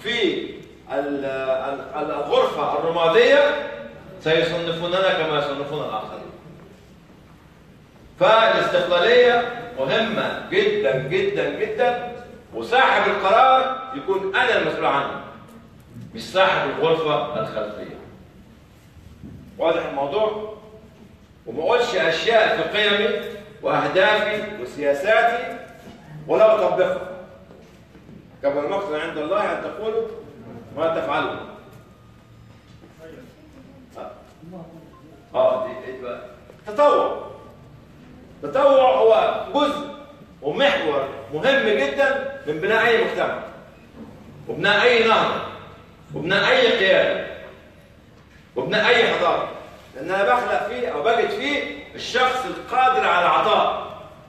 في ال- ال- الغرفة الرمادية سيصنفوننا كما يصنفون الآخرين فالاستقلالية مهمة جدا جدا جدا وصاحب القرار يكون أنا المسؤول عنه مش صاحب الغرفة الخلفية واضح الموضوع وما اقولش اشياء في قيمي واهدافي وسياساتي ولا اطبقها كما المقصد عند الله ان تقولوا ما تفعلوا اه دي ايه بقى تطوع التطوع هو جزء ومحور مهم جدا من بناء اي مجتمع وبناء اي نهضه وبناء اي قياده وبناء اي حضاره لان انا بخلق فيه او بجد فيه الشخص القادر على العطاء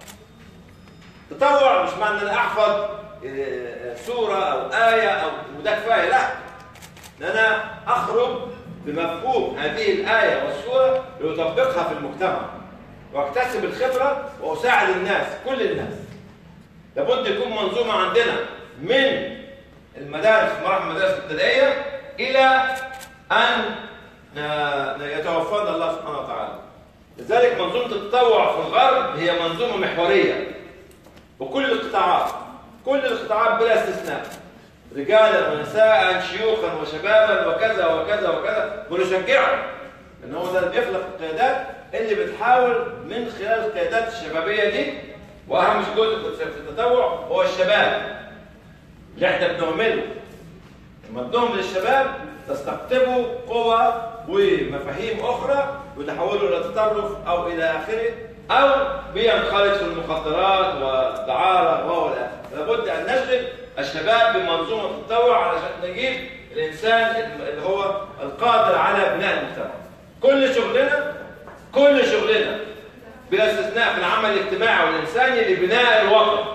تطوع مش معنى ان انا احفظ آه، سوره او ايه او وده كفايه لا ان انا اخرج بمفهوم هذه الايه والسوره لاطبقها في المجتمع واكتسب الخبره واساعد الناس كل الناس لابد يكون منظومه عندنا من المدارس مراحل المدارس الابتدائيه الى ان ن- يتوفانا الله سبحانه وتعالى لذلك منظومه التطوع في الغرب هي منظومه محوريه وكل القطاعات كل القطاعات بلا استثناء رجالا ونساء شيوخا وشبابا وكذا وكذا وكذا ونشجعهم ان هو ده اللي بيخلق القيادات اللي بتحاول من خلال القيادات الشبابيه دي واهم جزء في التطوع هو الشباب اللي احنا بنهمله لما بنهمل الشباب تستقطبوا قوى ومفاهيم اخرى وتحولوا الى تطرف او الى اخره او بينخرط في المخدرات والدعاره وهو الى آخره. لابد ان نشغل الشباب بمنظومه التطوع علشان نجيب الانسان اللي هو القادر على بناء المجتمع. كل شغلنا كل شغلنا بلا استثناء في العمل الاجتماعي والانساني لبناء الوطن.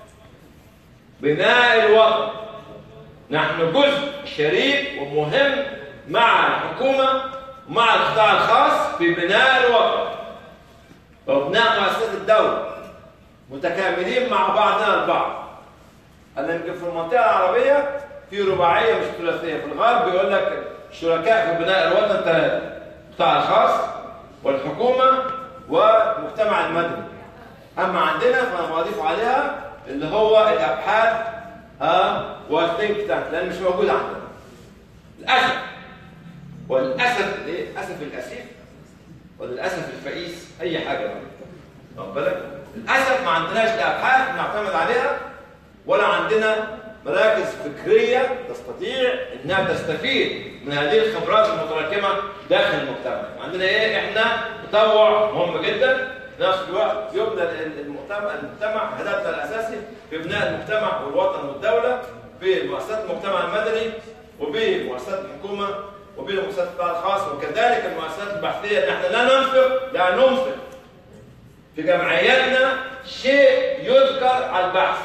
بناء الوطن. نحن جزء شريك ومهم مع الحكومة ومع القطاع الخاص في بناء الوطن وبناء مؤسسات الدولة متكاملين مع بعضنا البعض أنا يمكن في المنطقة العربية في رباعية مش ثلاثية في الغرب بيقول لك شركاء في بناء الوطن ثلاثة القطاع الخاص والحكومة والمجتمع المدني أما عندنا فأنا بضيف عليها اللي هو الأبحاث ها والثينك تانك لان مش موجود عندنا للاسف وللاسف ايه اسف الاسيف وللاسف الفئيس اي حاجه بقى واخد بالك للاسف ما عندناش لا ابحاث نعتمد عليها ولا عندنا مراكز فكريه تستطيع انها تستفيد من هذه الخبرات المتراكمه داخل المجتمع عندنا ايه احنا تطوع مهم جدا في نفس الوقت يبنى المجتمع المجتمع هدفنا الاساسي في بناء المجتمع والوطن والدوله في مؤسسات المجتمع المدني وبمؤسسات الحكومه وبمؤسسات القطاع الخاص وكذلك المؤسسات البحثيه ان احنا لا ننفق لا ننفق في جمعياتنا شيء يذكر على البحث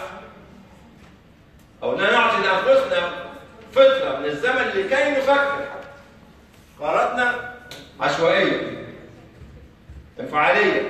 او لا نعطي لانفسنا فتره من الزمن لكي نفكر قراراتنا عشوائيه انفعاليه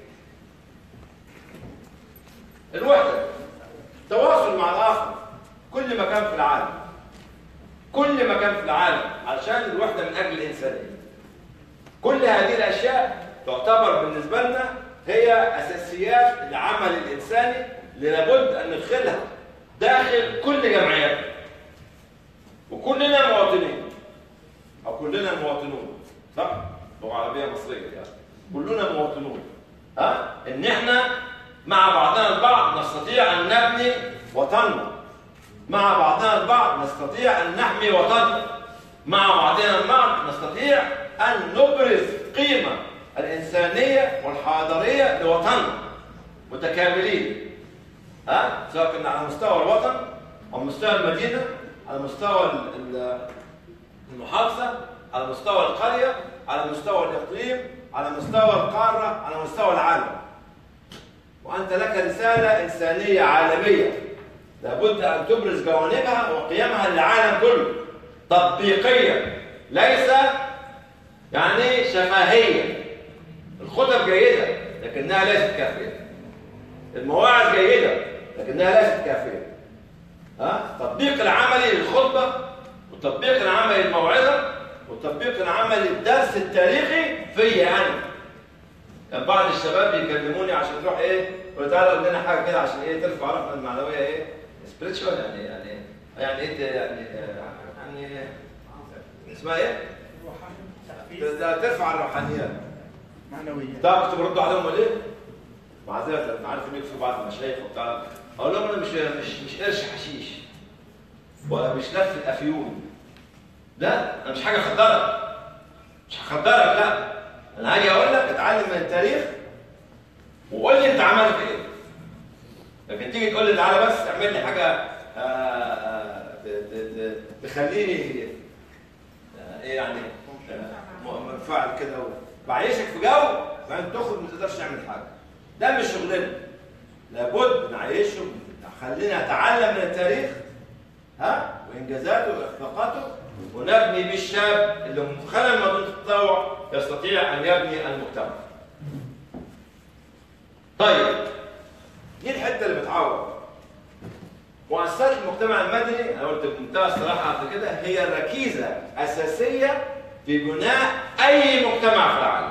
الوحدة تواصل مع الآخر كل مكان في العالم كل مكان في العالم علشان الوحدة من أجل الإنسانية كل هذه الأشياء تعتبر بالنسبة لنا هي أساسيات العمل الإنساني اللي لابد أن ندخلها داخل كل جمعياتنا وكلنا مواطنين أو كلنا مواطنون صح؟ لغة عربية مصرية يعني كلنا مواطنون ها؟ إن إحنا مع بعضنا البعض نستطيع أن نبني وطننا مع بعضنا البعض نستطيع أن نحمي وطننا مع بعضنا البعض نستطيع أن نبرز قيمة الإنسانية والحاضرية لوطننا متكاملين ها سواء كنا على مستوى الوطن أو مستوى المدينة على مستوى المحافظة على مستوى القرية على مستوى الإقليم على مستوى القارة على مستوى العالم وأنت لك رسالة إنسانية عالمية لابد أن تبرز جوانبها وقيمها للعالم كله تطبيقية ليس يعني شفاهية الخطب جيدة لكنها ليست كافية المواعظ جيدة لكنها ليست كافية ها التطبيق العملي للخطبه والتطبيق العملي للموعظه والتطبيق العملي للدرس التاريخي فيا انا كان بعض الشباب بيكلموني عشان نروح ايه قلت تعالى قول لنا حاجه كده عشان ايه ترفع روحنا المعنويه ايه سبريتشوال يعني يعني يعني ايه يعني يعني اسمها ايه؟ ده ترفع الروحانيات معنوية تعرف كنت برد عليهم ولا ايه؟ معذره انا عارف ان في بعض المشايخ وبتاع اقول لهم انا مش مش مش قرش حشيش ولا مش لف الافيون لا انا مش حاجه اخدرك مش هخدرك لا انا هاجي اقول لك اتعلم من التاريخ وقول لي انت عملت ايه لكن تيجي تقول لي تعالى بس اعمل لي حاجه آه، آه، ت- ت- ت- تخليني آه، ايه يعني آه، م- منفعل كده وبعيشك في جو بعدين تخرج ما تقدرش تعمل حاجه ده مش شغلنا لابد نعيشه خلينا نتعلم من التاريخ ها وانجازاته واخفاقاته ونبني بالشاب اللي خلال منظومه التطوع يستطيع ان يبني المجتمع. طيب دي الحته اللي بتعوض مؤسسات المجتمع المدني انا قلت بمنتهى الصراحه قبل كده هي ركيزه اساسيه في بناء اي مجتمع في العالم.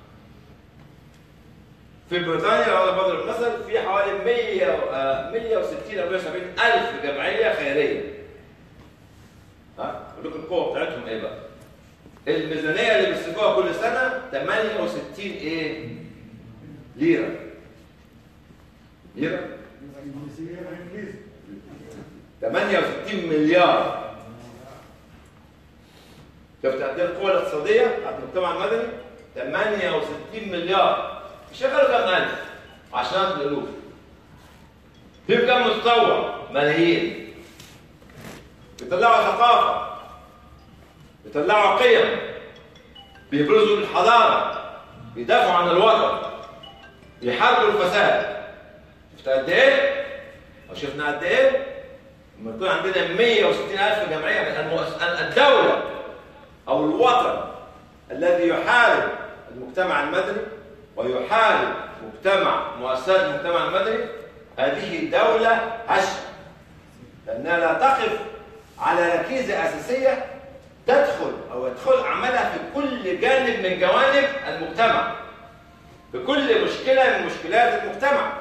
في بريطانيا لو انا بضرب المثل في حوالي 100 آه، 160 او 170 الف جمعيه خيريه. ها؟ اقول لكم القوه بتاعتهم ايه بقى؟ الميزانيه اللي بيصرفوها كل سنه 68 ايه؟ ليره. ليره؟ إنجليزية إنجليزي 68 مليار شفت قد ايه القوة الاقتصادية بتاعت المجتمع المدني؟ 68 مليار يشغلوا كام ألف؟ عشرات الألوف في كام متطوع؟ ملايين بيطلعوا ثقافة بيطلعوا قيم بيبرزوا الحضارة بيدافعوا عن الوطن بيحاربوا الفساد شفت قد ايه؟ أو شفنا قد ايه؟ لما يكون عندنا 160 ألف جمعية من المؤس- الدولة أو الوطن الذي يحارب المجتمع المدني ويحارب مجتمع مؤسسات المجتمع المدني هذه دولة هشة لأنها لا تقف على ركيزة أساسية تدخل أو يدخل عملها في كل جانب من جوانب المجتمع في كل مشكلة من مشكلات المجتمع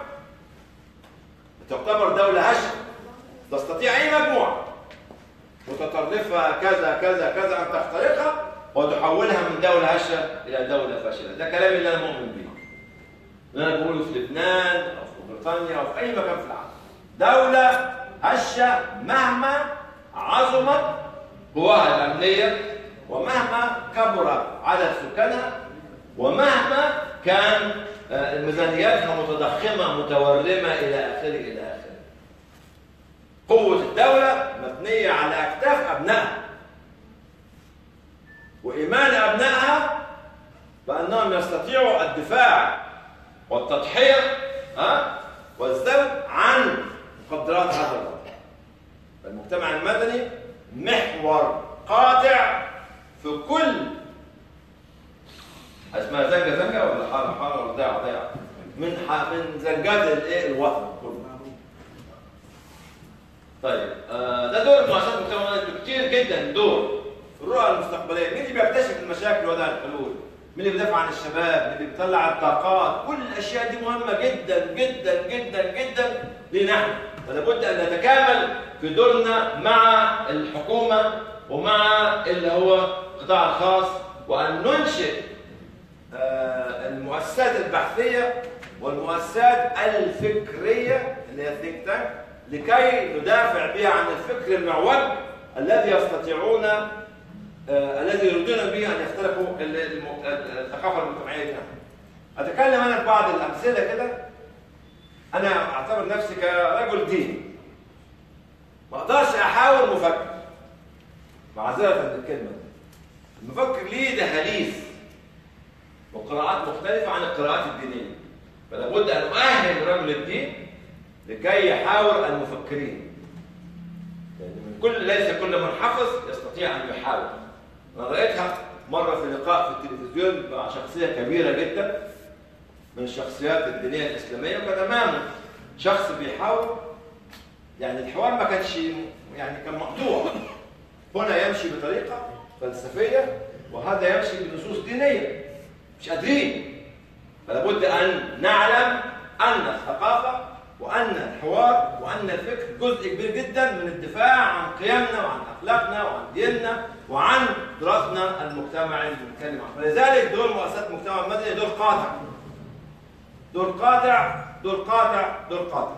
تعتبر دولة هشة تستطيع أي مجموعة متطرفة كذا كذا كذا أن تخترقها وتحولها من دولة هشة إلى دولة فاشلة ده كلامي اللي أنا مؤمن به اللي أنا بقوله في لبنان أو في بريطانيا أو في أي مكان في العالم دولة هشة مهما عظمت قواها الأمنية ومهما كبر عدد سكانها ومهما كان آه، ميزانياتها متضخمة متورمة إلى آخره إلى آخره قوة الدولة مبنية على أكتاف أبنائها وإيمان أبنائها بأنهم يستطيعوا الدفاع والتضحية ها والذب عن مقدرات هذا الوطن المجتمع المدني محور قاطع في كل اسمها زنجة زنجة ولا حارة حارة ولا ضيعة ضيعة من ح... من زنجات الايه الوطن كله طيب آه ده دور مؤسسات المجتمع المدني كتير جدا دور الرؤى المستقبليه مين اللي بيكتشف المشاكل وده الحلول مين اللي بيدافع عن الشباب مين اللي بيطلع الطاقات كل الاشياء دي مهمه جدا جدا جدا جدا لنا احنا فلابد ان نتكامل في دورنا مع الحكومه ومع اللي هو القطاع الخاص وان ننشئ آه، المؤسسات البحثيه والمؤسسات الفكريه اللي هي think tank لكي ندافع بها عن الفكر المعوج الذي يستطيعون آه، الذي يريدون به ان يخترقوا ال- الم- الثقافه المجتمعيه دي اتكلم انا ببعض الامثله كده انا اعتبر نفسي كرجل دين ما اقدرش احاول مفكر معذره بالكلمه دي المفكر ليه دهاليز وقراءات مختلفة عن القراءات الدينية فلا بد أن أؤهل رجل الدين لكي يحاور المفكرين يعني من كل ليس كل من حفظ يستطيع أن يحاور أنا رأيتها مرة في لقاء في التلفزيون مع شخصية كبيرة جدا من الشخصيات الدينية الإسلامية وكان أمامه شخص بيحاول يعني الحوار ما كانش يعني كان مقطوع هنا يمشي بطريقه فلسفيه وهذا يمشي بنصوص دينيه مش قادرين فلا بد ان نعلم ان الثقافه وان الحوار وان الفكر جزء كبير جدا من الدفاع عن قيمنا وعن اخلاقنا وعن ديننا وعن تراثنا المجتمعي اللي بنتكلم عنه فلذلك دور مؤسسات المجتمع المدني دور قاطع دور قاطع دور قاطع دور قاطع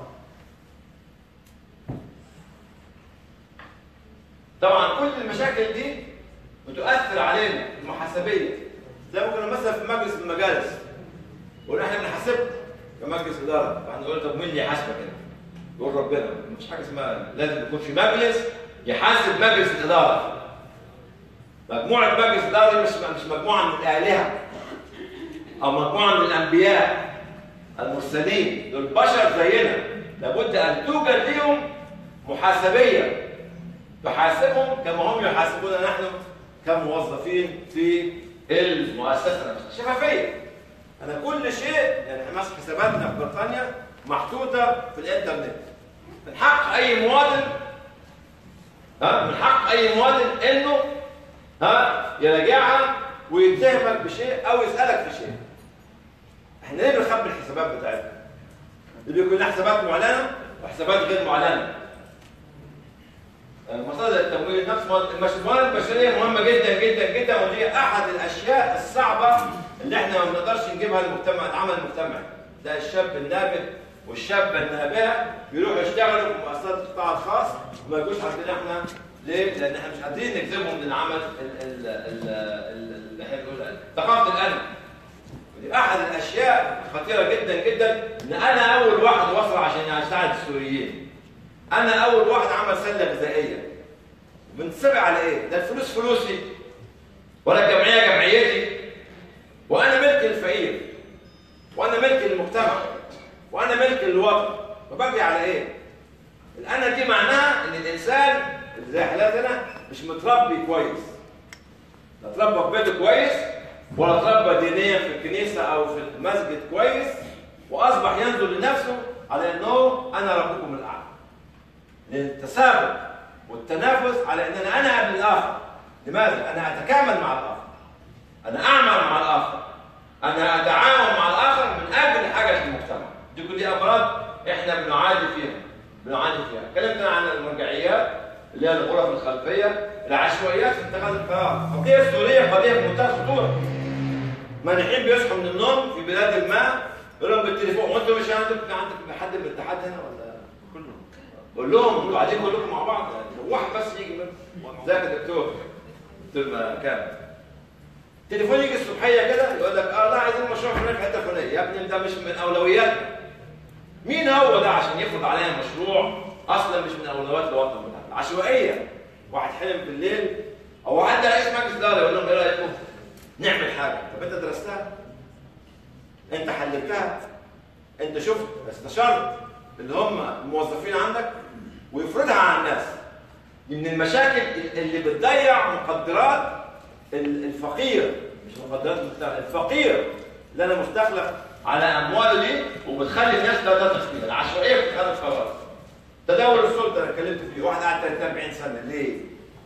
طبعا كل المشاكل دي بتؤثر علينا المحاسبيه زي ما كنا مثلا في مجلس من المجالس يقول احنا بنحاسبكم كمجلس اداره فاحنا نقول طب مين اللي يحاسبك هنا؟ يقول ربنا مفيش حاجه اسمها لازم يكون في مجلس يحاسب مجلس الاداره مجموعه مجلس الاداره دي مش مش مجموعه من الالهه او مجموعه من الانبياء المرسلين دول بشر زينا لابد ان توجد لهم محاسبيه تحاسبهم كما هم يحاسبوننا نحن كموظفين في المؤسسه نفسها شفافيه انا كل شيء يعني مثلا حساباتنا في بريطانيا محطوطه في الانترنت من حق اي مواطن ها من حق اي مواطن انه ها يراجعها ويتهمك بشيء او يسالك في شيء احنا ليه بنخبي الحسابات بتاعتنا؟ اللي بيكون لها حسابات معلنه وحسابات غير معلنه مصادر التمويل نفس الموارد البشريه مهمه جدا جدا جدا وهي احد الاشياء الصعبه اللي احنا ما بنقدرش نجيبها للمجتمع العمل المجتمعي ده الشاب النابه والشابه النابهه بيروحوا يشتغلوا في مؤسسات القطاع الخاص وما يجوش عندنا احنا ليه؟ لان احنا مش قادرين نجذبهم للعمل اللي احنا بنقول ثقافه الانا ودي احد الاشياء الخطيره جدا جدا ان انا اول واحد وصل عشان اساعد السوريين انا اول واحد عمل سله غذائيه بنتسابق على ايه ده الفلوس فلوسي ولا الجمعيه جمعيتي وانا ملك الفقير وانا ملك المجتمع وانا ملك الوطن فبجري على ايه الانا دي معناها ان الانسان اللي زي حالاتنا مش متربي كويس لا اتربى في بيته كويس ولا اتربى دينيا في الكنيسه او في المسجد كويس واصبح ينظر لنفسه على انه انا ربكم الاعلى للتسابق والتنافس على ان انا انا قبل الاخر لماذا انا اتكامل مع الاخر انا اعمل مع الاخر انا اتعاون مع الاخر من اجل حاجه المجتمع دي كلها امراض احنا بنعاني فيها بنعاني فيها اتكلمنا عن المرجعيات اللي هي الغرف الخلفيه العشوائيات في اتخاذ القرار القضيه السوريه قضيه في منتهى الخطوره مانحين بيصحوا من النوم في بلاد ما يقول لهم بالتليفون وانتوا مش عندك عندك حد من الاتحاد هنا ولا كلهم قول لهم انتوا قاعدين كلكم مع بعض يعني واحد بس يجي منكم ازيك يا دكتور قلت له كام تليفون يجي الصبحيه كده يقول لك اه لا عايزين مشروع فلاني في حته فلانيه يا ابني ده مش من اولوياتنا مين هو ده عشان يفرض علينا مشروع اصلا مش من اولويات الوطن بتاعنا عشوائيه واحد حلم بالليل او عدى رئيس مجلس اداره يقول لهم ايه رايكم نعمل حاجه طب انت درستها انت حللتها انت شفت استشرت اللي هم الموظفين عندك ويفرضها على الناس دي من المشاكل اللي بتضيع مقدرات الفقير مش مقدرات المجتمع الفقير اللي انا مستخلف على امواله دي وبتخلي الناس لا تثق فيها العشوائيه في اتخاذ القرار تداول السلطه انا اتكلمت فيه واحد قعد 30 40 سنه ليه؟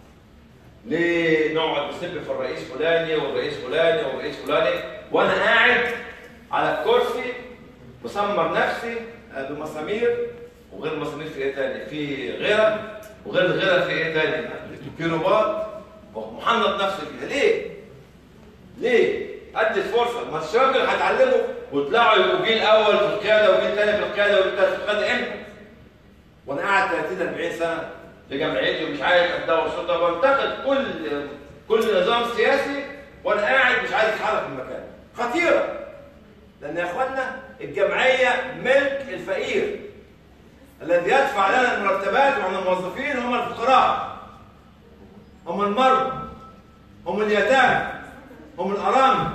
ليه نقعد نسب في الرئيس فلاني والرئيس فلاني والرئيس فلاني وانا قاعد على الكرسي مسمر نفسي بمسامير وغير المسامير في ايه تاني؟ في غيره وغير الغيره في ايه تاني؟ في رباط ومحنط نفسه كده ليه؟ ليه؟ ادي الفرصه ما الشباب دول هيتعلموا ويطلعوا يبقوا جيل اول في القياده وجيل ثاني في القياده وجيل ثالث في القياده امتى؟ وانا قاعد 30 40 سنه في جمعيتي ومش عايز اتدور السلطه وانتقد كل كل نظام سياسي وانا قاعد مش عايز اتحرك من مكاني خطيره لان يا اخوانا الجمعيه ملك الفقير الذي يدفع لنا المرتبات وعن الموظفين هم الفقراء هم المرضى هم اليتامى هم الارامل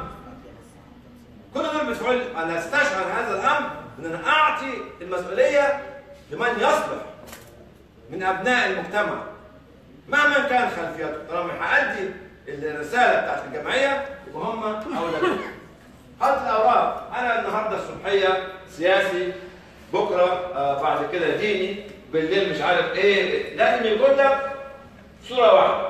كل دول بيدفعوا انا استشعر هذا الامر ان انا اعطي المسؤوليه لمن يصلح من ابناء المجتمع مهما كان خلفيته طالما هادي الرساله بتاعت الجمعيه يبقى هم اولاد حط الاوراق انا النهارده الصبحيه سياسي بكره آه بعد كده ديني بالليل مش عارف ايه لازم يكون لك صوره واحده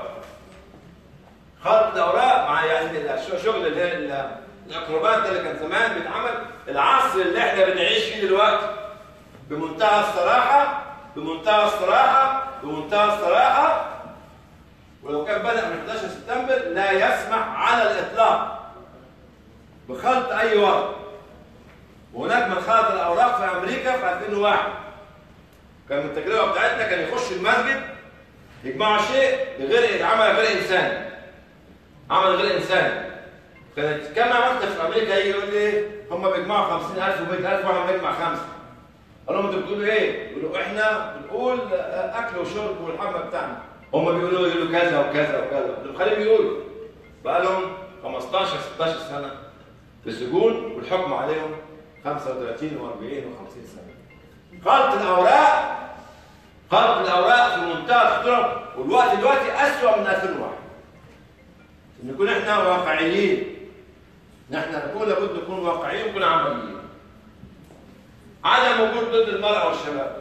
خط الاوراق مع يعني الشغل اللي هي ال- الاكروبات ده اللي كان زمان بيتعمل العصر اللي احنا بنعيش فيه دلوقتي بمنتهى الصراحه بمنتهى الصراحه بمنتهى الصراحه ولو كان بدأ من 11 سبتمبر لا يسمح على الإطلاق بخلط أي ورق وهناك من خلط الأوراق في أمريكا في 2001 كان من التجربة بتاعتنا كان يخش المسجد يجمعوا شيء بغير عمل غير إنساني عمل غير إنساني كانت كما مكتب في أمريكا يجي يقول لي إيه هم بيجمعوا 50000 و100000 واحنا بنجمع خمسة قال لهم انتوا بتقولوا ايه؟ يقولوا احنا بنقول اكل وشرب والحمى بتاعنا هم بيقولوا يقولوا كذا وكذا وكذا قلت خليهم يقولوا بقى لهم 15 16 سنه في السجون والحكم عليهم 35 و40 و50 سنه خلط الاوراق خلط الاوراق في منتهى الخطوره والوقت دلوقتي اسوء من 2001 نكون احنا واقعيين نحن نكون لابد نكون واقعيين ونكون عمليين عدم وجود ضد المرأة والشباب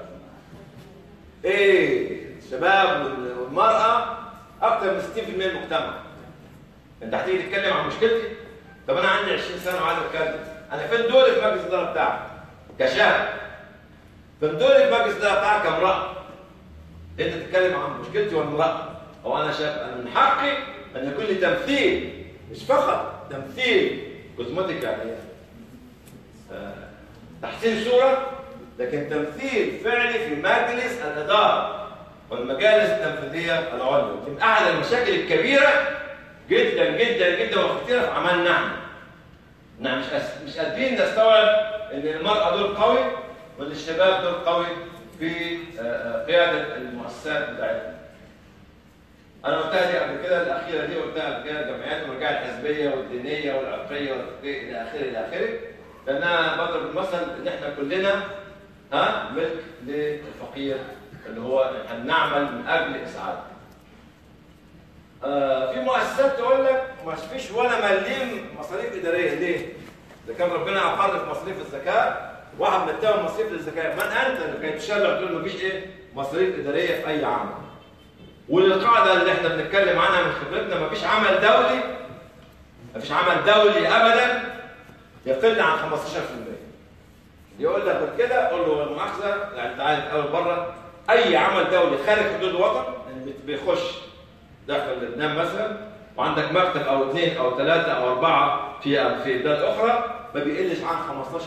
ايه الشباب وال- والمرأة أكثر من 60% من المجتمع أنت هتيجي تتكلم عن مشكلتي طب أنا عندي 20 سنة وعايز أتكلم أنا فين دوري في مجلس الإدارة بتاعك كشاب فين دوري في مجلس الإدارة بتاعك كامرأة أنت تتكلم عن مشكلتي وأنا امرأة أو أنا شاب أنا من حقي أن يكون لي تمثيل مش فقط تمثيل كوزمتيك يعني آه، تحسين صورة لكن تمثيل فعلي في مجلس الإدارة والمجالس التنفيذية العليا من أحد المشاكل الكبيرة جدا جدا جدا وخطيرة في عملنا احنا نحن مش أس... مش قادرين نستوعب ان المرأة دور قوي وان الشباب دور قوي في آه، آه، قيادة المؤسسات بتاعتنا. أنا قلتها دي قبل كده الأخيرة دي قلتها قبل كده الجمعيات المرجعية الحزبية والدينية والعرقية والفقهية إلى آخره إلى آخره لأنها بضرب المثل إن إحنا كلنا ها ملك للفقير اللي هو إحنا نعمل من أجل إسعاده. آه في مؤسسات تقول لك ما فيش ولا مليم مصاريف إدارية ليه؟ إذا كان ربنا أقر في مصاريف الزكاة واحد متهم مصاريف الزكاة من أنت اللي كي تشرع تقول ما فيش إيه؟ مصاريف إدارية في أي عمل. والقاعدة اللي احنا بنتكلم عنها من خبرتنا مفيش عمل دولي مفيش عمل دولي أبدا يقل عن 15% يقول لك غير كده قول له المؤاخذة يعني تعالى أول بره أي عمل دولي خارج حدود الوطن يعني بت- بيخش داخل لبنان مثلا وعندك مكتب أو اثنين أو ثلاثة أو أربعة في في بلاد أخرى ما بيقلش عن 15%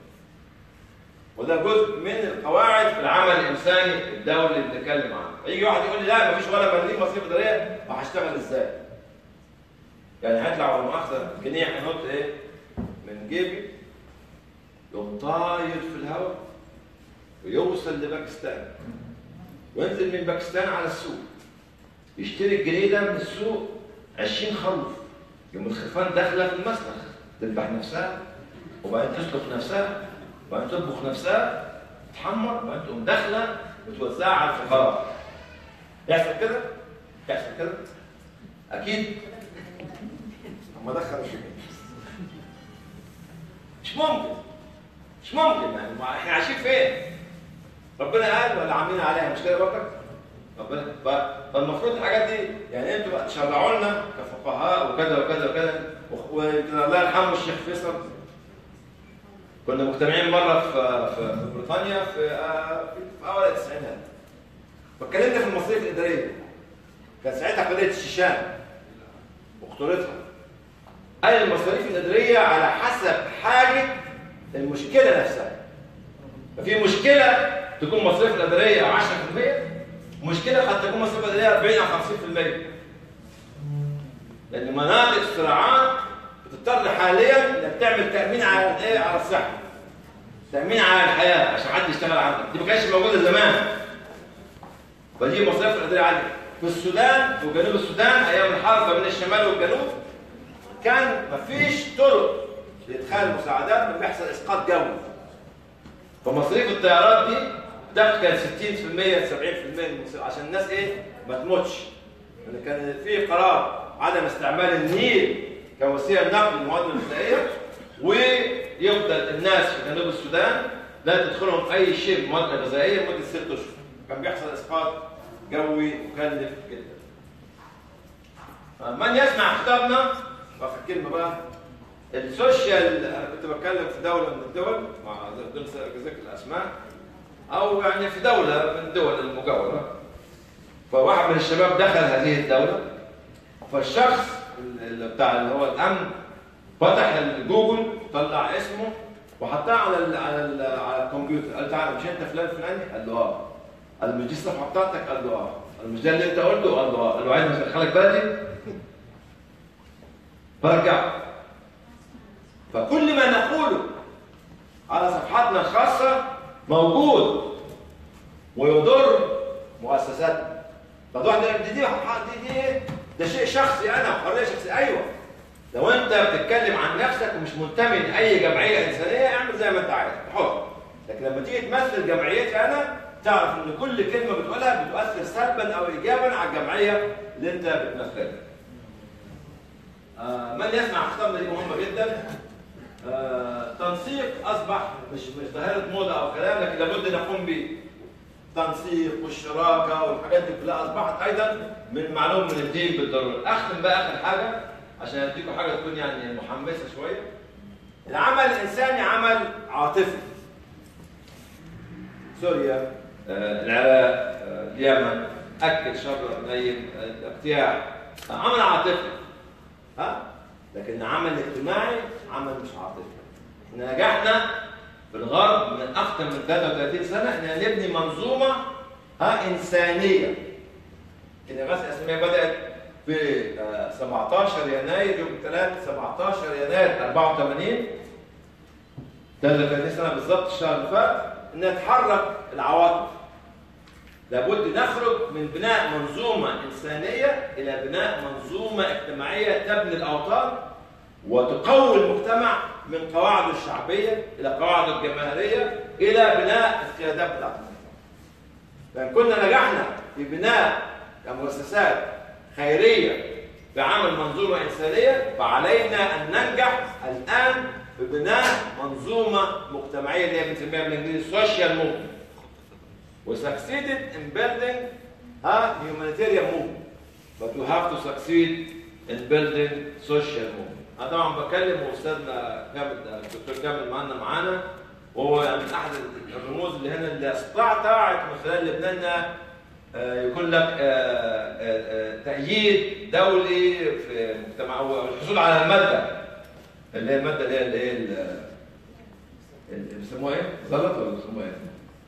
وده جزء من القواعد في العمل الانساني الدولي اللي بنتكلم عنه يجي واحد يقول لي لا مفيش ولا مليم مصاريف اداريه وهشتغل ازاي يعني هطلع ولا مؤاخذه جنيه هنط ايه من جيبي يقوم طاير في الهواء ويوصل لباكستان وينزل من باكستان على السوق يشتري الجنيه ده من السوق 20 خروف يوم الخرفان داخله في المسلخ تذبح نفسها وبعدين تسلخ نفسها وبعدين تطبخ نفسها تحمر وبعدين تقوم داخله وتوزعها على الفقراء يحصل كده؟ يحصل كده؟ اكيد اما دخل الشيء مش ممكن مش ممكن يعني ما احنا عايشين فين؟ ربنا قال ولا عاملين عليها مش كده برضك؟ ربنا ف- فالمفروض الحاجات دي يعني انتوا بقى تشرعوا لنا كفقهاء وكذا وكذا وكذا و- ويمكن الله يرحمه الشيخ فيصل كنا مجتمعين مره في في, في بريطانيا في آه، في في اول التسعينات فاتكلمنا في المصاريف الاداريه كان ساعتها قضيه الشيشان وخطورتها قال المصاريف الاداريه على حسب حاجه المشكله نفسها ففي مشكله تكون مصاريف الاداريه 10% مشكله قد تكون مصاريف الاداريه 40 او 50% لان مناطق الصراعات بتضطر حاليا انك تعمل تامين على ايه على الصحه تامين على الحياه عشان حد يشتغل عندك دي ما كانتش موجوده زمان فدي مصاريف الاداريه عاليه في السودان في جنوب السودان ايام الحرب ما بين الشمال والجنوب كان مفيش طرق لادخال المساعدات من بيحصل اسقاط جوي فمصاريف الطيارات دي بتاخد كان 60% 70% من المصاريف عشان الناس ايه ما تموتش لان كان في قرار عدم استعمال النيل كوسيله نقل المواد الغذائيه ويفضل الناس في جنوب السودان لا تدخلهم اي شيء من المواد الغذائيه لمده ست اشهر كان بيحصل اسقاط جوي مكلف جدا من يسمع خطابنا واخر كلمه بقى السوشيال انا كنت بتكلم في دوله من الدول مع بدون ذكر الاسماء او يعني في دوله من الدول المجاوره فواحد من الشباب دخل هذه الدوله فالشخص اللي بتاع اللي هو الامن فتح الجوجل طلع اسمه وحطاه على ال على ال على الكمبيوتر قال تعالى مش انت فلان فلاني؟ قال له اه قال له مش دي الصفحه بتاعتك؟ قال له اه قال له مش ده اللي انت قلته؟ قال له اه قال له عايز ادخلك بلدي؟ فرجع فكل ما نقوله على صفحاتنا الخاصة موجود ويضر مؤسساتنا طب واحد دي دي دي, دي ده شيء شخصي انا حريه شخصيه ايوه لو انت بتتكلم عن نفسك ومش منتمي لاي جمعيه انسانيه اعمل زي ما انت عايز حر لكن لما تيجي تمثل جمعيتي انا تعرف ان كل كلمه بتقولها بتؤثر سلبا او ايجابا على الجمعيه اللي انت بتمثلها آه من يسمع خطابنا دي مهمه جدا آه تنسيق اصبح مش مش ظاهره موضه او كلام لكن لابد نقوم به تنسيق والشراكه والحاجات دي كلها اصبحت ايضا من معلوم من الدين بالضروره اختم بقى اخر حاجه عشان اديكم حاجه تكون يعني محمسه شويه العمل الانساني عمل عاطفي سوريا آه العراق آه اليمن اكل شر نيم آه الاقتياع عمل عاطفي ها لكن عمل اجتماعي عمل مش عاطفي احنا نجحنا في الغرب من اكثر من 33 سنه ان نبني منظومه ها انسانيه الغاثه الاسلاميه بدات في 17 يناير يوم 3 17 يناير 84 33 سنه بالظبط الشهر اللي فات ان تحرك العواطف لابد نخرج من بناء منظومة إنسانية إلى بناء منظومة اجتماعية تبني الأوطان وتقوي المجتمع من قواعده الشعبية إلى قواعده الجماهيرية إلى بناء القيادات بتاعته. فإن كنا نجحنا في بناء كمؤسسات خيرية بعمل منظومة إنسانية فعلينا أن ننجح الآن في بناء منظومة مجتمعية اللي هي بنسميها بالإنجليزي سوشيال موفمنت We succeeded in building a humanitarian movement, but we have to succeed in building social movement. أنا طبعا بكلم أستاذنا كامل الدكتور كامل معانا معانا وهو من أحد الرموز اللي هنا اللي استطاعت من خلال لبنان يكون لك تأييد دولي في مجتمع والحصول على المادة اللي هي المادة اللي هي اللي هي اللي بيسموها ايه؟ زلط ولا بيسموها ايه؟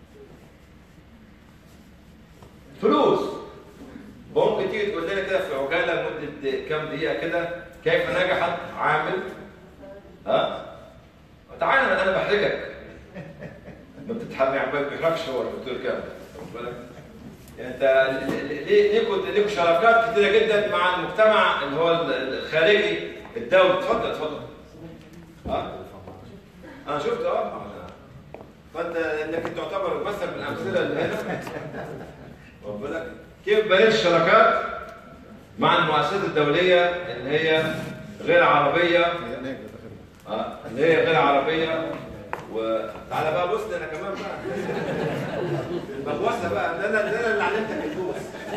فلوس ممكن تيجي تقول لنا كده في عجاله لمده كام دقيقه كده كيف نجحت عامل ها تعالى انا بحرجك ما بتتحمل يعني ما بيحركش هو الدكتور كامل بالك يعني انت ليه ليكوا ليكوا شراكات كتيره جدا مع المجتمع اللي هو الخارجي الدولي اتفضل اتفضل ها انا شفت اه فانت انك تعتبر مثل من الامثله اللي هنا واخد بالك كيف بنيت الشراكات مع المؤسسات الدوليه اللي هي غير عربيه اه اللي هي غير عربيه وتعالى بقى بص انا كمان بقى بغوصه بقى ده انا ده انا اللي علمتك الفوز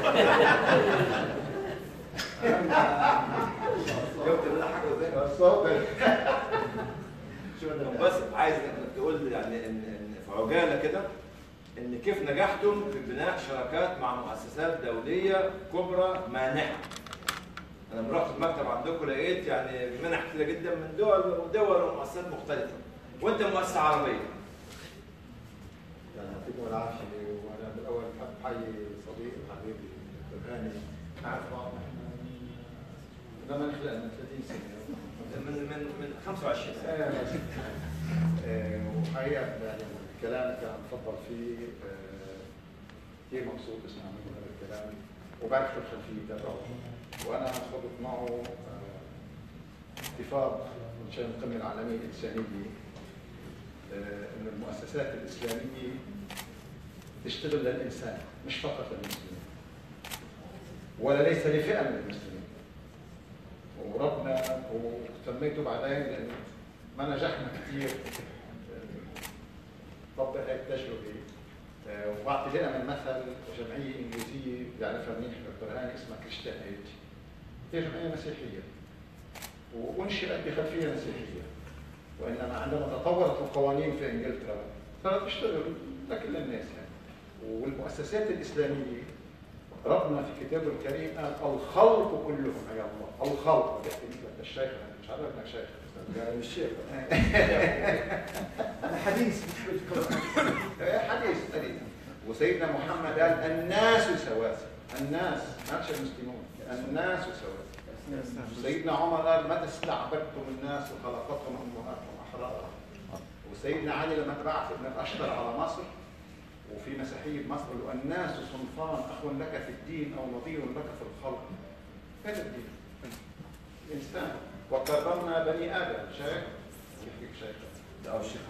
شفت بقى حاجه ازاي الصوت بس عايز تقول يعني ان ان في عجاله كده ان كيف نجحتم في بناء شراكات مع مؤسسات دوليه كبرى مانحه. انا لما رحت المكتب عندكم لقيت يعني منح كتيره جدا من دول ودول ومؤسسات مختلفه. وانت مؤسسه عربيه. يعني يعطيكم العافيه وانا بالاول حاب حي صديقي وحبيبي دكتور هاني اعرف بعض لما نخلق من 30 سنه من من من 25 سنه. آه، وحقيقه يعني الكلام اللي كان تفضل فيه آه، كثير مبسوط اسمع منه هذا الكلام وبعرف شو الخلفيه تبعه وانا صدت معه آه، اتفاق مشان القمه العالميه الانسانيه آه، انه المؤسسات الاسلاميه تشتغل للانسان مش فقط للمسلمين ولا ليس لفئه من المسلمين وربنا وسميته بعدين لانه ما نجحنا كثير طبق هيك تجربه آه، وبعطي دائما مثل جمعيه انجليزيه بيعرفها منيح دكتور هاني اسمها كريستيان ايج هي جمعيه مسيحيه وانشئت بخلفيه مسيحيه وانما عندما تطورت القوانين في انجلترا صارت تشتغل لكل الناس يعني والمؤسسات الاسلاميه ربنا في كتابه الكريم قال الخلق كلهم يا الله الخلق الشيخ مش عارف انك شيخ انا مش شيخ انا حديث حديث حديث وسيدنا محمد قال الناس سواسي الناس ما المسلمون الناس سواسي سيدنا عمر قال متى استعبدتم الناس وخلقتهم امهاتهم احرارا وسيدنا علي لما تبعث ابن الاشتر على مصر وفي مسيحيه مصر له الناس صنفان اخ لك في الدين او نظير لك في الخلق هذا الدين الانسان وكرمنا بني ادم شايف يحكيك شايف لا شيخ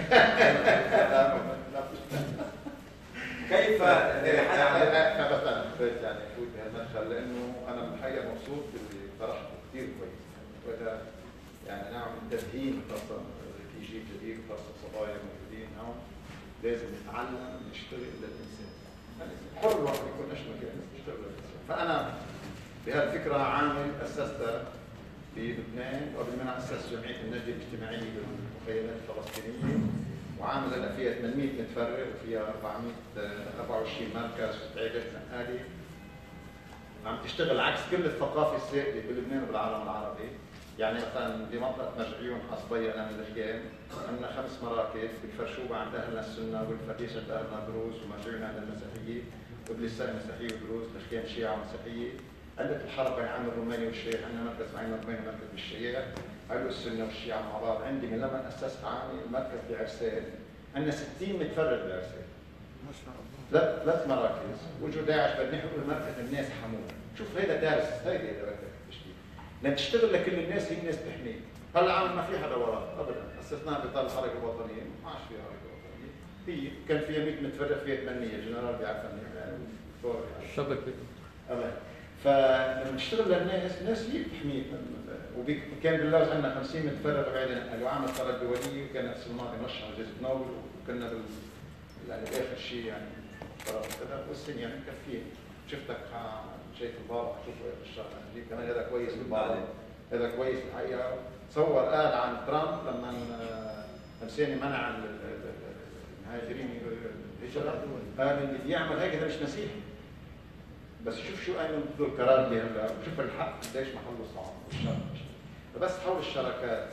كيف يعني ابدا حبيت يعني افوت بهالمدخل لانه انا الحقيقه مبسوط باللي طرحته كثير كويس وهذا يعني نعمل تمهين خاصه في جيل جديد وخاصه صبايا موجودين هون لازم نتعلم نشتغل للانسان حر الواحد يكون ايش ما كان يشتغل للانسان فانا بهالفكره عامل اسستها في لبنان وقبل ما اسس جمعيه النجده الاجتماعيه بالمخيمات الفلسطينيه وعامله هلا فيها 800 متفرغ وفيها 424 مركز وعيادات نقاله عم تشتغل عكس كل الثقافه السائده بلبنان وبالعالم العربي يعني مثلا بمنطقه مرجعيون حصبيه انا من الخيام عندنا خمس مراكز بالفرشوبه عند اهلنا السنه والفتيش عند اهلنا دروز ومرجعيون عند المسيحيه وبلسان مسيحيه ودروز الخيام شيعه ومسيحيه عندك الحرب بين عم الروماني والشيخ عندنا مركز معين الروماني ومركز بالشيخ قالوا السنه والشيعه مع بعض عندي من لما اسست عامي المركز بعرسان عندنا 60 متفرد بعرسان ما شاء الله ثلاث ثلاث مراكز وجوا داعش بدنا نحكوا المركز الناس حموه شوف هيدا دارس هيدا هيدا تشتغل لما تشتغل لكل الناس هي الناس تحميك هلا عامل ما في حدا وراك ابدا اسسناها بطال الحركه الوطنيه ما عادش فيها حركه وطنيه هي كان فيها 100 متفرغ فيها 8 جنرال بيعرفها منيح يعني الشبكه ابدا فلما تشتغل للناس الناس هي بتحميك وكان بالله عندنا 50 متفرغ بعدين قالوا عامل قرار دوليه وكان السنه الماضيه مرشح جائزه نوبل وكنا بال يعني باخر شيء يعني قرار كذا والسن يعني مكفيين شفتك شايف البابا شوف الشهر كمان هذا كويس بالبابا هذا كويس الحقيقه صور قال عن ترامب لما لمساني منع المهاجرين الهجره قال اللي بيعمل هيك هذا مش مسيحي بس شوف شو ايمن بده القرار اللي هلا وشوف الحق قديش محله صعب والشر فبس حول الشراكات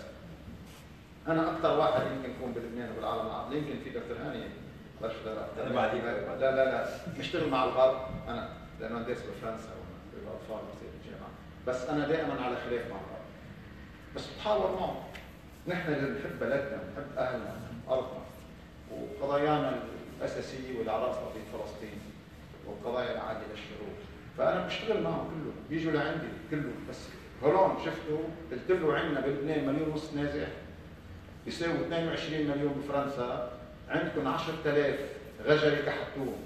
انا اكثر واحد يمكن يكون بلبنان وبالعالم العربي يمكن في دكتور هاني بلاش انا بعدي لا لا لا بشتغل مع الغرب انا لانه انا دارس بفرنسا بالاطفال في الجامعه بس انا دائما على خلاف مع الغرب بس بتحاور معهم نحن اللي بنحب بلدنا بنحب اهلنا ارضنا وقضايانا الاساسيه والعلاقه في فلسطين والقضايا العاديه للشعوب فانا بشتغل معهم كلهم بيجوا لعندي كلهم بس هون شفتوا قلت له عندنا بلبنان مليون ونص نازح يساوي 22 مليون بفرنسا عندكم 10000 غجري كحتوهم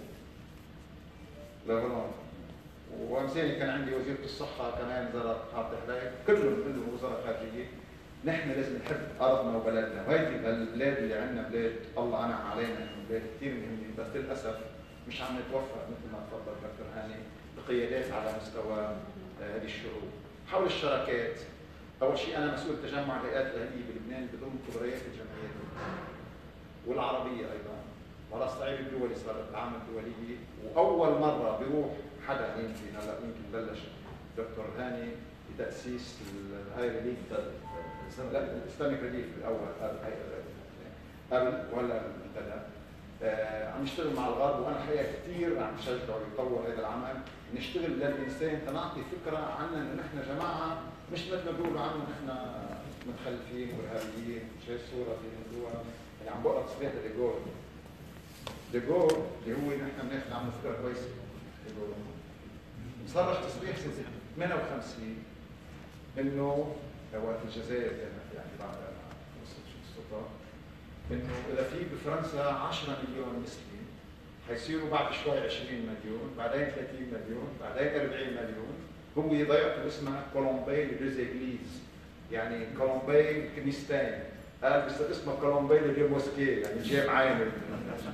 لهون وامثالي كان عندي وزيره الصحه كمان زارت حاطه حبايب كلهم كلهم وزاره خارجيه نحن لازم نحب ارضنا وبلدنا وهيدي البلاد اللي عندنا بلاد الله انعم علينا انه بلاد كثير مهمه بس للاسف مش عم نتوفق مثل ما تفضل دكتور هاني بقيادات على مستوى آه، هذه الشعوب حول الشراكات اول شيء انا مسؤول تجمع الهيئات الاهليه بلبنان بضم كبريات الجمعيات والعربيه ايضا وعلى الصعيد الدولي صارت العام الدوليه واول مره بيروح حدا يمكن هلا يمكن بلش دكتور هاني بتاسيس هاي ريليف لا الاسلاميك ريليف الاول قبل ولا ابتدى آه عم نشتغل مع الغرب وانا حقيقه كثير عم شجعه يطور هذا العمل نشتغل للانسان تنعطي فكره عنا انه نحن جماعه مش مثل ما بيقولوا عنا نحن متخلفين وارهابيين شايف صوره في موضوع يعني عم بقرا تصريح لديجول ديجول اللي هو نحن بناخذ عنه فكره كويسه ديجول مصرح تصريح سنه 58 انه وقت الجزائر كانت يعني بعد وصلت السلطه انه اذا في بفرنسا 10 مليون مسلم حيصيروا بعد شوي 20 مليون بعدين 30 مليون بعدين 40 مليون هو يضيعوا اسمها كولومبي لدوزيغليز يعني كولومبي كنيستين قال بس اسمها كولومبي لدي موسكي يعني جاي معين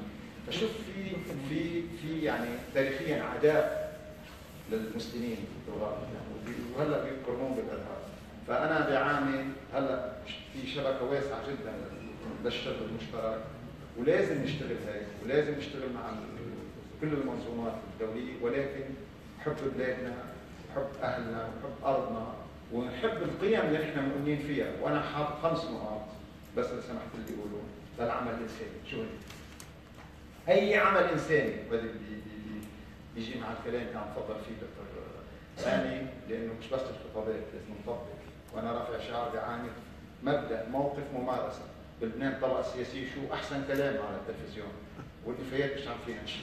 بشوف في في في يعني تاريخيا عداء للمسلمين في التوراه يعني وهلا بيقارنون بالارهاب فانا بعامل هلا في شبكه واسعه جدا للشغل المشترك ولازم نشتغل هيك ولازم نشتغل مع كل المنظومات الدوليه ولكن حب بلادنا وحب اهلنا وحب ارضنا ونحب القيم اللي احنا مؤمنين فيها وانا حاط خمس نقاط بس اذا سمحت لي يقولوا للعمل الانساني شو هي؟ اي عمل انساني بدي بيجي مع الكلام كان تفضل فيه دكتور ثاني لانه مش بس الخطابات لازم نطبق وانا رافع شعار بعامل مبدا موقف ممارسه بلبنان الطبقه السياسيه شو احسن كلام على التلفزيون والنفايات مش عارفين شيء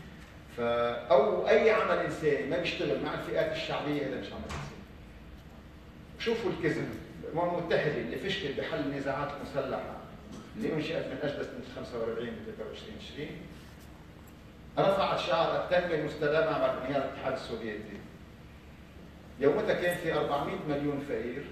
فا او اي عمل انساني ما بيشتغل مع الفئات الشعبيه هذا مش عمل انساني شوفوا الكذب الامم المتحده اللي فشلت بحل النزاعات المسلحه اللي انشئت من اجل سنه 45 ب 23 تشرين رفعت شعار التنميه المستدامه بعد انهيار الاتحاد السوفيتي يومتها كان في 400 مليون فقير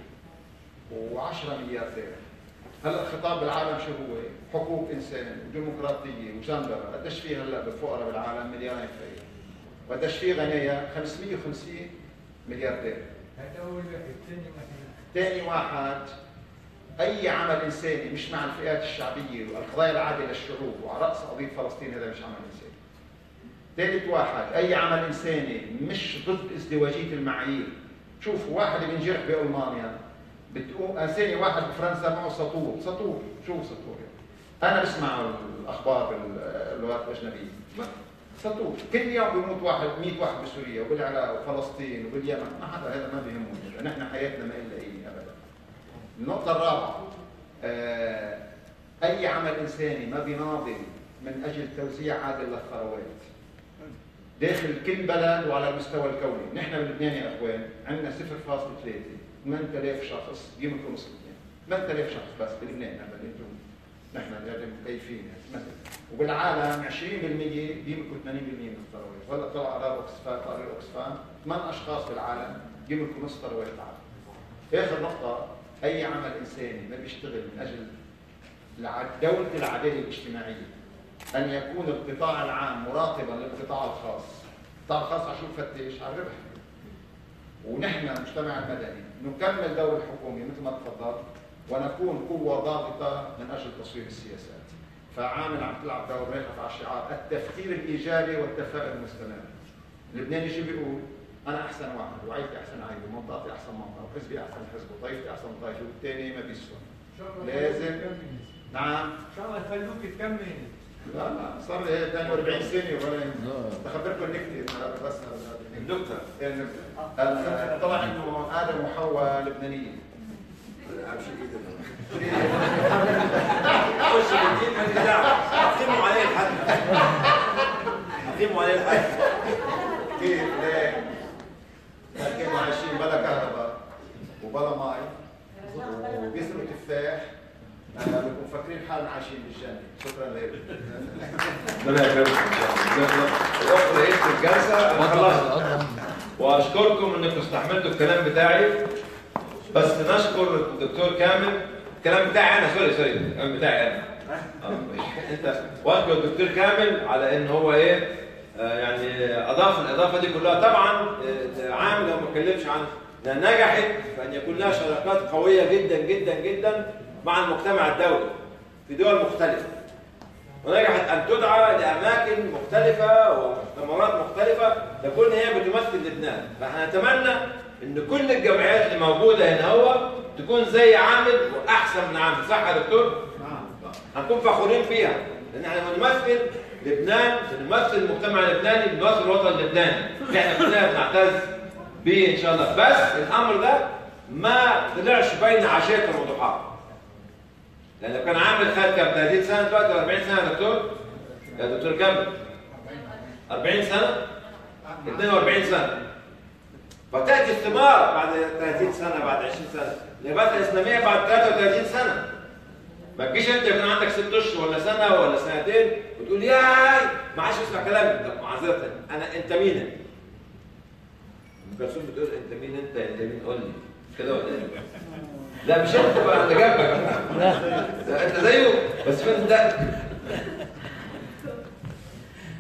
و10 ملياردير هلا الخطاب بالعالم شو هو؟ حقوق انسان وديمقراطيه وجندر قديش في هلا بالفقراء بالعالم مليارين فقير وقديش في غنية 550 ملياردير هذا اول واحد ثاني مثلا ثاني واحد اي عمل انساني مش مع الفئات الشعبيه والقضايا العادله للشعوب وعلى راس قضيه فلسطين هذا مش عمل انساني ثالث واحد اي عمل انساني مش ضد ازدواجيه المعايير شوفوا واحد بينجرح بالمانيا بتقوم انساني واحد بفرنسا معه سطور سطور شو سطور يعني؟ انا بسمع الاخبار باللغات الاجنبيه سطور كل يوم بيموت واحد 100 واحد بسوريا وبالعراق وفلسطين وباليمن ما حدا هذا ما بيهمه نحن حياتنا ما الا ايه ابدا النقطه الرابعه آه اي عمل انساني ما بيناضل من اجل توزيع عادل للثروات داخل كل بلد وعلى المستوى الكوني، نحن بلبنان يا اخوان عندنا 0.3 8000 شخص بيملكوا نصف لبنان 8000 شخص بس بلبنان هذا اللي انتم نحن اللي مكيفين مثلا وبالعالم 20% بيملكوا 80% من الثروات وهلا طلع قرار اوكسفام قرار اوكسفام ثمان اشخاص بالعالم بيملكوا نصف ثروات العالم اخر نقطه اي عمل انساني ما بيشتغل من اجل دولة العدالة الاجتماعية أن يكون القطاع العام مراقبا للقطاع الخاص القطاع الخاص عشان يفتش على الربح ونحن المجتمع المدني نكمل دور الحكومة مثل ما تفضل ونكون قوة ضابطة من أجل تصوير السياسات فعامل عم تلعب دور راغب على شعار التفكير الإيجابي والتفاؤل المستمر اللبناني شو بيقول؟ أنا أحسن واحد وعيلتي أحسن عيلة ومنطقتي أحسن منطقة وحزبي أحسن حزب وطائفتي أحسن طائفة والثاني ما بيسوى لازم نعم ان شاء الله يخلوك تكمل لا لا صار لي 42 سنه ولا بخبركم نكته بس النكته النكته طلع انه ادم وحواء لبنانيين خش بالدين ماليش دعوه اقيموا عليه الحد اقيموا عليه الحد كيف ليه؟ كانوا عايشين بلا كهرباء وبلا مي وبيسرقوا تفاح بكون فاكرين حالنا عايشين بالجنه شكرا لك ربنا يكرمكم وقت رئيس الجلسه انا خلصت واشكركم انكم استحملتوا الكلام بتاعي بس نشكر الدكتور كامل الكلام بتاعي انا سوري سوري الكلام بتاعي انا آه، انت واشكر الدكتور كامل على ان هو ايه آه، يعني اضاف الاضافه دي كلها طبعا آه، عامل لو ما اتكلمش عن انها نجحت فان يكون لها شراكات قويه جدا جدا جدا مع المجتمع الدولي في دول مختلفه ونجحت ان تدعى لاماكن مختلفه ومؤتمرات مختلفه تكون هي بتمثل لبنان فاحنا نتمنى ان كل الجمعيات اللي موجوده هنا هو تكون زي عامل واحسن من عامل صح يا دكتور؟ هنكون فخورين فيها لان احنا بنمثل لبنان بنمثل المجتمع اللبناني بنمثل الوطن اللبناني اللي احنا كلنا بنعتز بيه ان شاء الله بس الامر ده ما طلعش بين عشيه وضحاها لان لو كان عامل خد كام 30 سنه دلوقتي ولا 40 سنه يا دكتور؟ يا دكتور كم؟ 40 سنه؟ 42 سنه فتاتي الثمار بعد 30 سنه بعد 20 سنه النبات الاسلاميه بعد 33 سنه ما تجيش انت يكون عندك ست اشهر ولا سنه ولا سنتين وتقول ياي ما عادش اسمع كلامي طب معذره انا انت مين انت؟ ام كلثوم بتقول انت مين انت انت مين قول لي كده ولا ايه؟ لا مش انت بقى اللي جنبك لا انت زيه بس فين ده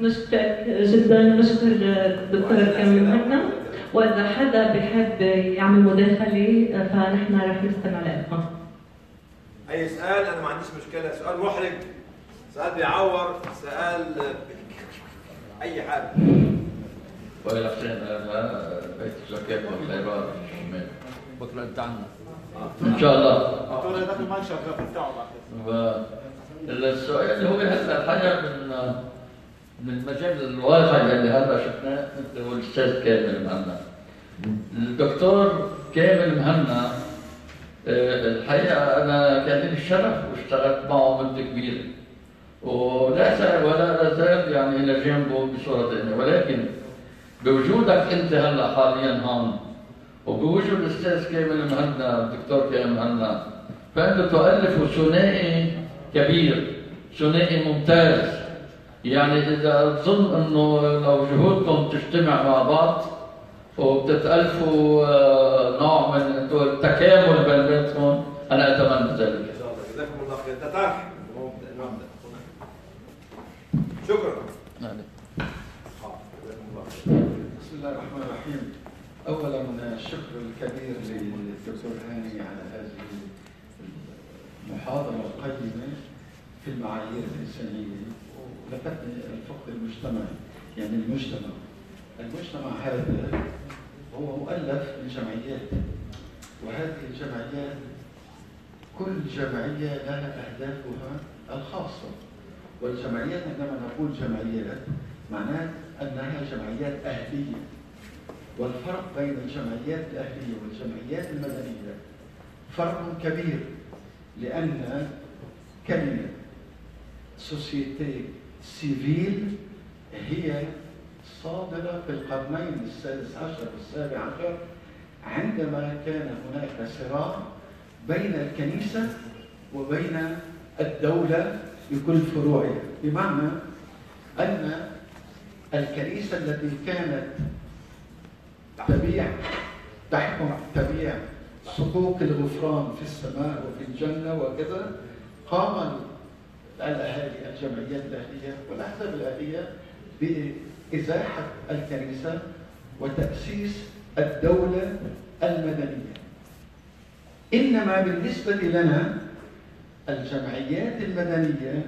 نشكرك جدا نشكر الدكتور كامل مهنا واذا حدا بحب يعمل مداخله فنحن رح نستمع لكم اي سؤال انا ما عنديش مشكله سؤال محرج سؤال بيعور سؤال اي حاجه والى حسين هذا بيت الزكاة والخيرات بكره انت عنا ان شاء الله دكتور هذاك المايك شغال بتاعه بعد السؤال هو هلا الحقيقه من من المجال الواقع اللي هلا شفناه انت والاستاذ كامل مهنا الدكتور كامل مهنا آه، الحقيقه انا كان لي الشرف واشتغلت معه مده كبيره ولا زال ولا لا زال يعني الى جنبه بصوره ثانيه ولكن بوجودك انت هلا حاليا هون وبوجود الاستاذ كامل مهنا الدكتور كامل مهنا فانتم تؤلفوا ثنائي كبير ثنائي ممتاز يعني اذا تظن انه لو جهودكم تجتمع مع بعض وبتتالفوا آه، نوع من التكامل بين بينكم انا اتمنى ذلك ان شاء الله جزاكم الله خير ده طرح نبدا شكرا يعني جزاكم الله خير بسم الله الرحمن الرحيم اولا الشكر الكبير للدكتور هاني على هذه المحاضره القيمه في المعايير الانسانيه ولفتني الفقه المجتمعي يعني المجتمع المجتمع هذا هو مؤلف من جمعيات وهذه الجمعيات كل جمعيه لها اهدافها الخاصه والجمعيات عندما نقول جمعيات معناه انها جمعيات اهليه والفرق بين الجمعيات الاهليه والجمعيات المدنيه فرق كبير لان كلمه سوسيتي سيفيل هي صادره في القرنين السادس عشر والسابع عشر عندما كان هناك صراع بين الكنيسه وبين الدوله بكل فروعها بمعنى ان الكنيسه التي كانت تبيع تحكم تبيع صكوك الغفران في السماء وفي الجنه وكذا قام الاهالي الجمعيات الاهليه والاحزاب الاهليه بازاحه الكنيسه وتاسيس الدوله المدنيه انما بالنسبه لنا الجمعيات المدنيه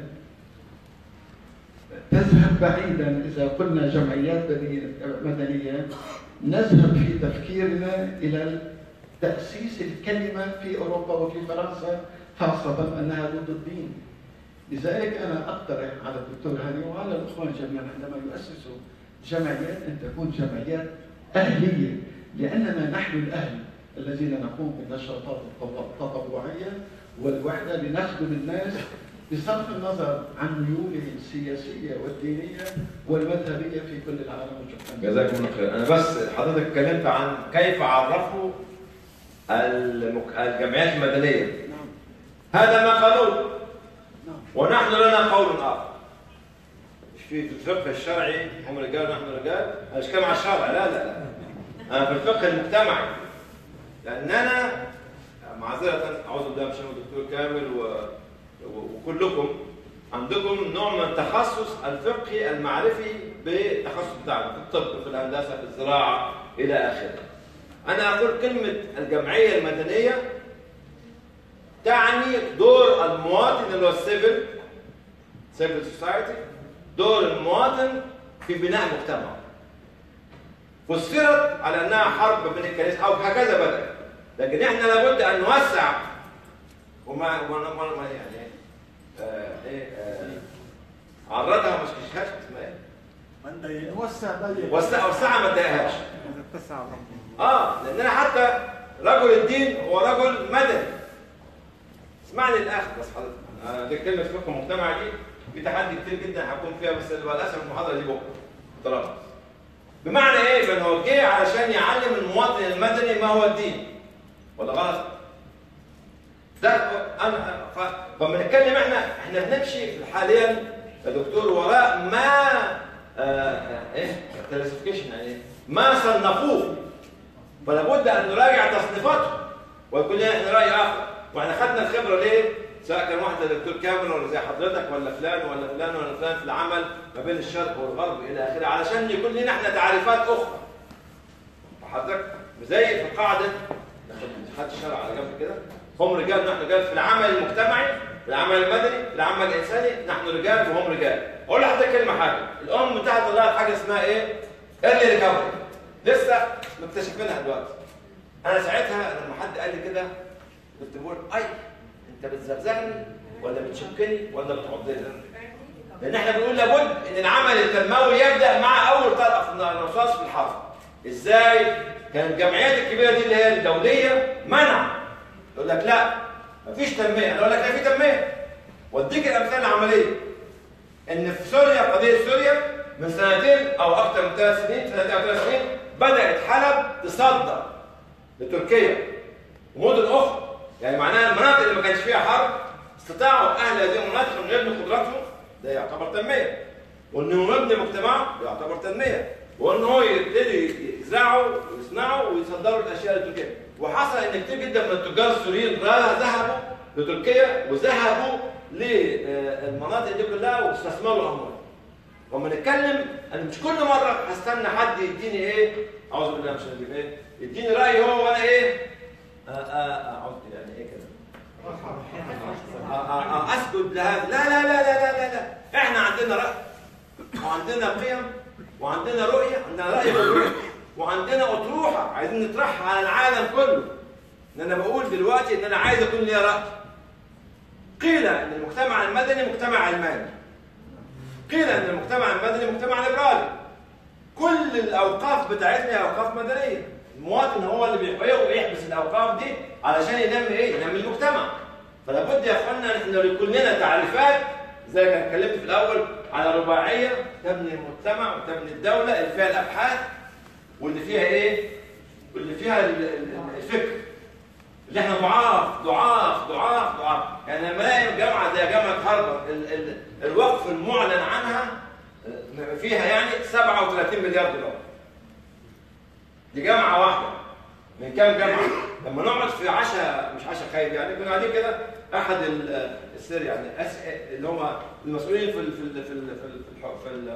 تذهب بعيدا اذا قلنا جمعيات مدنيه نذهب في تفكيرنا الى تاسيس الكلمه في اوروبا وفي فرنسا خاصه انها ضد الدين لذلك انا اقترح على الدكتور هاني وعلى الاخوان جميعا عندما يؤسسوا جمعيات ان تكون جمعيات اهليه لاننا نحن الاهل الذين نقوم بالنشاطات التطوعيه والوحده لنخدم الناس بصرف النظر عن ميولهم السياسيه والدينيه والمذهبيه في كل العالم وشكرا جزاكم الله خير انا بس حضرتك اتكلمت عن كيف عرفوا المك... الجمعيات المدنيه نعم هذا ما قالوه نعم ونحن لنا قول اخر مش في في الفقه الشرعي هم رجال ونحن رجال انا مش كلام على الشرع لا لا لا انا في الفقه المجتمعي لاننا معذره اعوذ بالله من الشيطان الدكتور كامل و... و... وكلكم عندكم نوع من التخصص الفقهي المعرفي بالتخصص بتاعنا في الطب في الهندسه في الزراعه الى اخره انا اقول كلمه الجمعيه المدنيه تعني دور المواطن اللي هو السيفل سيفل سوسايتي دور المواطن في بناء مجتمع فسرت على انها حرب بين الكنيسه او هكذا بدات لكن احنا لابد ان نوسع وما وما وما يعني آه ايه آه عرضها مش كشهاش اسمها ايه؟ من وسع ضيق وسع وسعها ما تضايقهاش اتسع الرب اه لاننا حتى رجل الدين هو رجل مدني اسمعني الاخر بس حضرتك انا دي كلمه فقه مجتمع دي في تحدي كتير جدا هكون فيها بس للاسف المحاضره دي بكره طلعت بمعنى ايه؟ بان هو جه علشان يعلم المواطن المدني ما هو الدين ولا غلط؟ ده انا ف- فبنتكلم احنا احنا بنمشي حاليا يا دكتور وراء ما آه، آه، ايه كلاسيفيكيشن يعني إيه؟ ما صنفوه فلا بد ان نراجع تصنيفاتهم ويكون لنا احنا راي اخر واحنا خدنا الخبره ليه؟ سواء كان واحد زي الدكتور كامل ولا زي حضرتك ولا فلان ولا فلان ولا فلان في العمل ما بين الشرق والغرب الى اخره علشان يكون لنا احنا تعريفات اخرى وحضرتك زي في القاعده ناخد خد الشرع على جنب كده هم رجال نحن رجال في العمل المجتمعي في العمل المدني في العمل الانساني نحن رجال وهم رجال اقول لحضرتك كلمه حاجه الامم المتحده طلعت حاجه اسمها ايه؟ ايرلي ريكفري لسه مكتشفينها دلوقتي انا ساعتها لما حد قال لي كده كنت بقول اي انت بتزغزغني ولا بتشكني ولا بتعضني لان احنا بنقول لابد ان العمل التنموي يبدا مع اول طلقه في الرصاص في الحرب ازاي كان الجمعيات الكبيره دي اللي هي الدوليه منع يقول لك لا مفيش تنميه انا اقول لك لا في تنميه واديك الامثله العمليه ان في سوريا قضيه سوريا من سنتين او اكثر من ثلاث سنين سنتين او ثلاث سنين بدات حلب تصدر لتركيا ومدن اخرى يعني معناها المناطق اللي ما كانش فيها حرب استطاعوا اهل هذه المناطق ان يبنوا قدراتهم ده يعتبر تنميه وانه يبني مجتمعه ده يعتبر تنميه وان هو يبتدي يزرعوا ويصنعوا ويصدروا الاشياء لتركيا وحصل ان كتير جدا من التجار السوريين ذهبوا لتركيا وذهبوا للمناطق دي كلها واستثمروا اموال وما نتكلم انا مش كل مره هستنى حد يديني ايه اعوذ بالله مش هجيب ايه يديني راي هو وانا ايه آه، آه، اعوذ يعني ايه كده آه، آه، آه، اسجد لهذا لا لا لا لا لا لا لا احنا عندنا راي وعندنا قيم وعندنا رؤيه عندنا راي ورؤيه وعندنا اطروحه عايزين نطرحها على العالم كله ان انا بقول دلوقتي ان انا عايز يكون لي راي قيل ان المجتمع المدني مجتمع علماني قيل ان المجتمع المدني مجتمع ليبرالي كل الاوقاف بتاعتنا هي اوقاف مدنيه المواطن هو اللي بيحقق ويحبس الاوقاف دي علشان ينمي ايه؟ ينمي المجتمع فلا بد يا اخوانا ان احنا يكون لنا تعريفات زي ما اتكلمت في الاول على رباعيه تبني المجتمع وتبني الدوله اللي فيها الابحاث واللي فيها ايه؟ واللي فيها ال- ال- الفكر اللي احنا ضعاف ضعاف ضعاف ضعاف يعني لما الاقي جامعه زي جامعه هارفارد ال- ال- الوقف المعلن عنها آه، فيها يعني 37 مليار دولار دي جامعه واحده من كام جامعه لما نقعد في عشاء مش عشاء خير يعني كنا قاعدين كده احد ال- السر يعني أس- اللي هم المسؤولين في ال في ال في ال في ال في, الح- في ال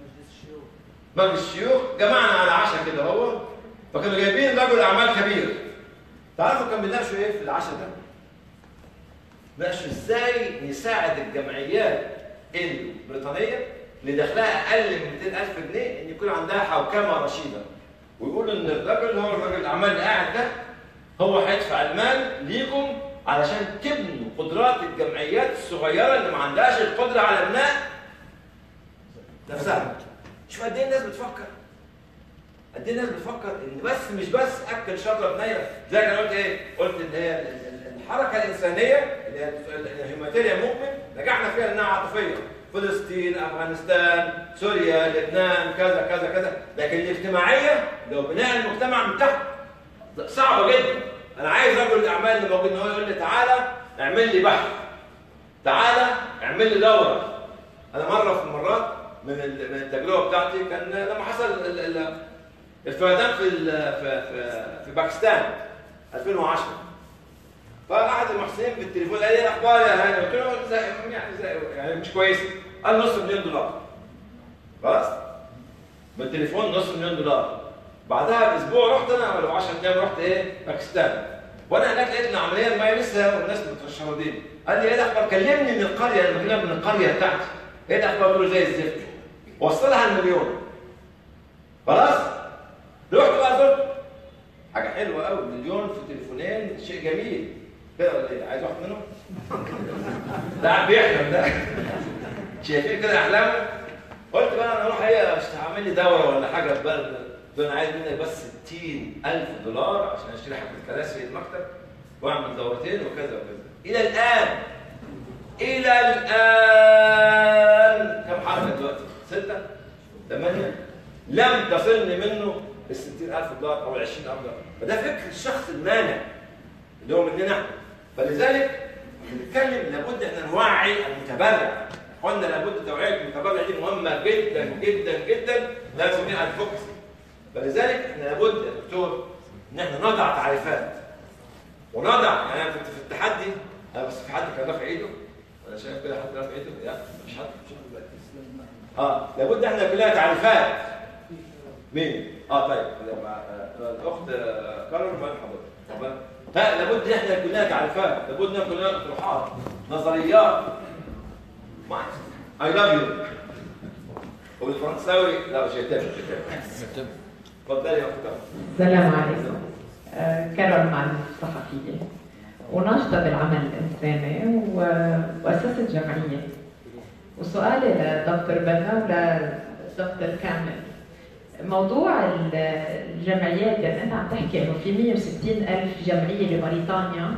مجلس الشيوخ جمعنا على عشاء كده هو فكانوا جايبين رجل اعمال كبير تعرفوا كان بيناقشوا ايه في العشاء ده؟ ناقشوا ازاي نساعد الجمعيات البريطانيه اللي دخلها اقل من 200000 جنيه ان يكون عندها حوكمه رشيده ويقولوا ان الراجل هو الراجل الاعمال اللي قاعد ده هو هيدفع المال ليكم علشان تبنوا قدرات الجمعيات الصغيره اللي ما عندهاش القدره على بناء نفسها شوف قد ايه الناس بتفكر قد ايه الناس بتفكر ان بس مش بس اكل شجره بنيه زي ما أنا قلت ايه قلت ان هي ال- ال- الحركه الانسانيه اللي هي الهيومانيتيريا موفمنت نجحنا فيها انها عاطفيه فلسطين افغانستان سوريا لبنان كذا كذا كذا لكن الاجتماعيه لو بناء المجتمع من تحت صعبه جدا انا عايز رجل الاعمال اللي موجود ان هو يقول لي تعالى اعمل لي بحث تعالى اعمل لي دوره انا مره في المرات من ال- من التجربه بتاعتي كان لما حصل ال- ال- الفيضان في ال- في في, في باكستان 2010 فاحد المحسنين بالتليفون قال لي ايه الاخبار يا هاني قلت له زي يعني زي يعني مش كويسه قال نص مليون دولار خلاص بالتليفون نص مليون دولار بعدها باسبوع رحت انا ولا 10 ايام رحت ايه باكستان وانا هناك لقيت ان عمليه الميه لسه والناس متشردين قال لي ايه الاخبار كلمني من القريه لما كنا من القريه بتاعتي ايه الاخبار قلت له زي الزفت وصلها المليون خلاص رحت بقى زرت حاجه حلوه قوي مليون في تليفونين شيء جميل كده ولا ايه عايز واحد منهم ده قاعد بيحلم ده شايفين كده احلامه قلت بقى انا اروح ايه اعمل لي دوره ولا حاجه في بلد قلت له انا عايز منك بس 60000 دولار عشان اشتري حبه كراسي المكتب واعمل دورتين وكذا وكذا الى الان الى الان كم حركه دلوقتي؟ سته؟ ثمانيه؟ لم تصلني منه ال 60000 دولار او ال 20000 دولار فده فكر الشخص المانع اللي هو مننا احنا فلذلك بنتكلم لابد احنا نوعي المتبرع قلنا لابد توعيه المتبرع دي مهمه جدا جدا جدا لا نسميها ادفوكسي فلذلك احنا لابد يا دكتور ان احنا نضع تعريفات ونضع يعني انا كنت في التحدي اه بس في حد كان رافع ايده؟ انا شايف كده حد رافع ايده؟ لا مش حد اه لابد احنا كلها تعريفات مين؟ اه طيب مع آه، الاخت آه، كارول وين حضرتك؟ تمام؟ طيب لابد احنا كلها تعريفات لابد احنا كلها اقتراحات نظريات ما اي لاف يو وبالفرنساوي لا مش هيتم مش هيتم اتفضلي يا اخت كارول السلام عليكم آه، كارول معلم صحفية وناشطة بالعمل الإنساني و- وأسست جمعية وسؤالي لدكتور بنا ولدكتور كامل موضوع ال- الجمعيات يعني أنت عم تحكي إنه في 160 ألف جمعية لموريتانيا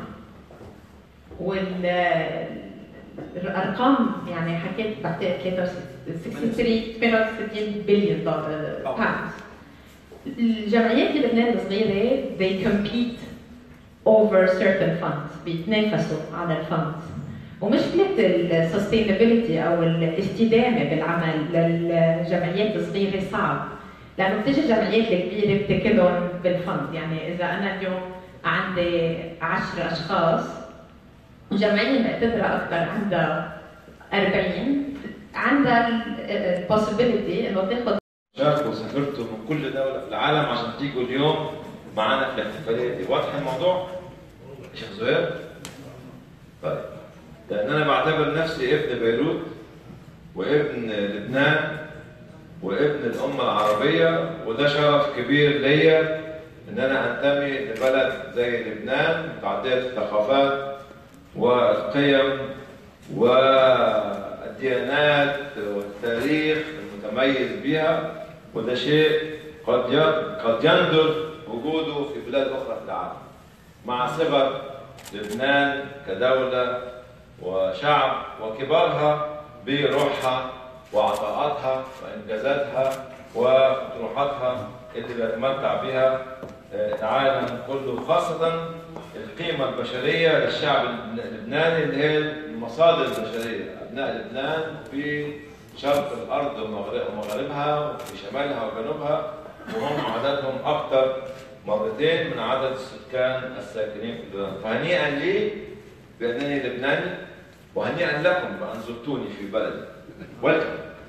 والأرقام يعني حكيت بعتقد 63 68 بليون دولار باوند الجمعيات في لبنان الصغيرة they compete over certain funds بيتنافسوا على الفندز ومشكلة السستينابيلتي أو الاستدامة بالعمل للجمعيات الصغيرة صعب لأنه بتيجي الجمعيات الكبيرة بتاكلهم بالفند يعني إذا أنا اليوم عندي 10 أشخاص وجمعية مقتدرة أكثر عندها 40 عندها البوسيبيليتي إنه تاخذ شاركوا وسافرتوا من كل دولة في العالم عشان تيجوا اليوم معانا في الاحتفالية دي، واضح الموضوع؟ شيخ زهير؟ طيب لأن أنا بعتبر نفسي ابن بيروت وابن لبنان وابن الأمة العربية وده شرف كبير ليا إن أنا أنتمي لبلد زي لبنان متعددة الثقافات والقيم والديانات والتاريخ المتميز بها وده شيء قد ي- قد يندر وجوده في بلاد أخرى في العالم مع صغر لبنان كدولة وشعب وكبارها بروحها وعطاءاتها وإنجازاتها وطروحاتها اللي بيتمتع بها آه، العالم كله خاصة القيمة البشرية للشعب اللبناني اللي هي المصادر البشرية أبناء لبنان في شرق الأرض ومغرب- ومغربها وفي شمالها وجنوبها وهم عددهم أكثر مرتين من عدد السكان الساكنين في لبنان فهنيئا لي بأنني لبناني وهنيئا لكم بأن زرتوني في بلدي ويلكم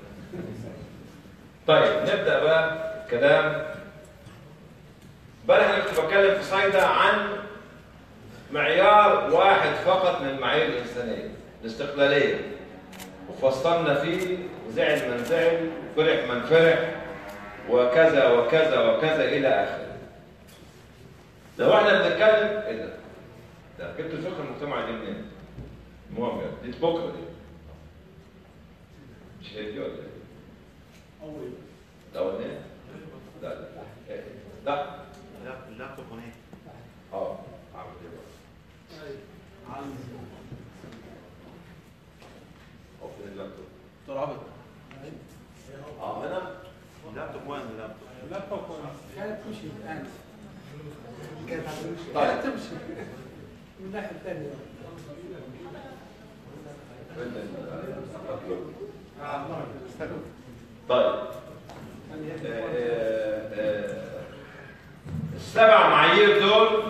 طيب نبدأ بقى كلام امبارح انا كنت بتكلم في صيدا عن معيار واحد فقط من المعايير الإنسانية الاستقلالية وفصلنا فيه وزعل من زعل وفرح من فرح وكذا وكذا وكذا إلى آخره لو احنا بنتكلم ايه ده؟ ده جبت الفكره المجتمعي دي منين؟ المهم يعني دي بكره دي مش هي دي ولا ايه؟ الاولانيه؟ لا لا إيه؟ لا اللابتوب هناك اه عامل ايه بقى؟ أو فين اللابتوب؟ ترابط اه هنا اللابتوب وين اللابتوب؟ اللابتوب كانت تمشي الان طيب تمشي من الناحيه الثانيه فين اللابتوب؟ طيب آه، آه، السبع معايير دول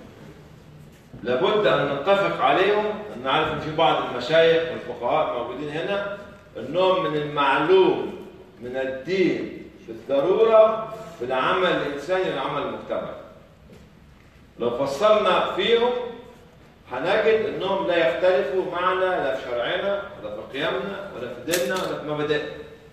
لابد ان نتفق عليهم ان نعرف ان في بعض المشايخ والفقهاء موجودين هنا انهم من المعلوم من الدين بالضروره في العمل الانساني والعمل المجتمعي. لو فصلنا فيهم هنجد انهم لا يختلفوا معنا لا في شرعنا ولا في قيمنا ولا في ديننا ولا في مبادئنا.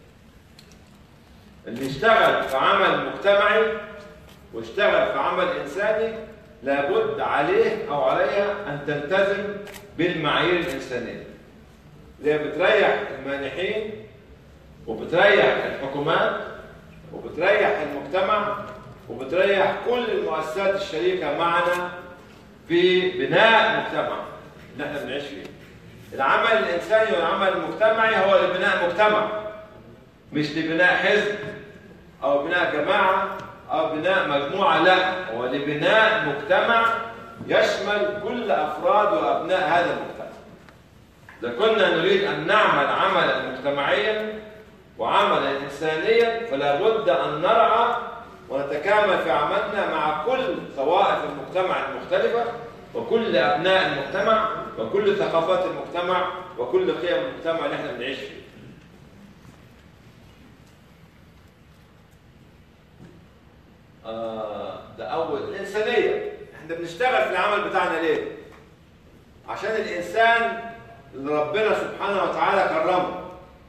اللي يشتغل في عمل مجتمعي واشتغل في عمل انساني لابد عليه او عليها ان تلتزم بالمعايير الانسانيه. اللي هي بتريح المانحين وبتريح الحكومات وبتريح المجتمع وبتريح كل المؤسسات الشريكه معنا في بناء مجتمع اللي احنا بنعيش فيه. العمل الانساني والعمل المجتمعي هو لبناء مجتمع مش لبناء حزب او بناء جماعه او بناء مجموعه لا هو لبناء مجتمع يشمل كل افراد وابناء هذا المجتمع. اذا كنا نريد ان نعمل عملا مجتمعيا وعملا انسانيا فلا بد ان نرعى ونتكامل في عملنا مع كل طوائف المجتمع المختلفه وكل ابناء المجتمع وكل ثقافات المجتمع وكل قيم المجتمع اللي احنا بنعيش فيه آه ده أول الإنسانية احنا بنشتغل في العمل بتاعنا ليه؟ عشان الإنسان اللي ربنا سبحانه وتعالى كرمه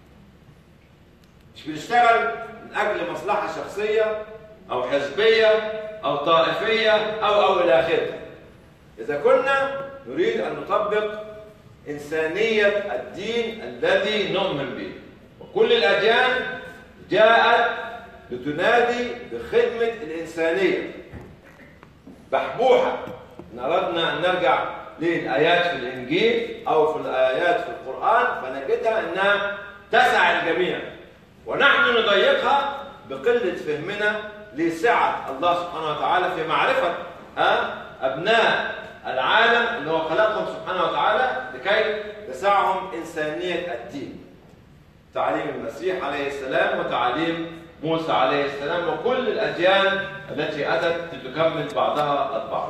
مش بنشتغل من أجل مصلحة شخصية أو حزبية أو طائفية أو أو إلى آخره إذا كنا نريد أن نطبق إنسانية الدين الذي نؤمن به وكل الأديان جاءت لتنادي بخدمة الإنسانية بحبوحة إن أردنا أن نرجع للآيات في الإنجيل أو في الآيات في القرآن فنجدها أنها تسع الجميع ونحن نضيقها بقلة فهمنا لسعة الله سبحانه وتعالى في معرفة ها أبناء العالم اللي هو خلقهم سبحانه وتعالى لكي تسعهم إنسانية الدين تعاليم المسيح عليه السلام وتعاليم موسى عليه السلام وكل الأديان التي أتت لتكمل بعضها البعض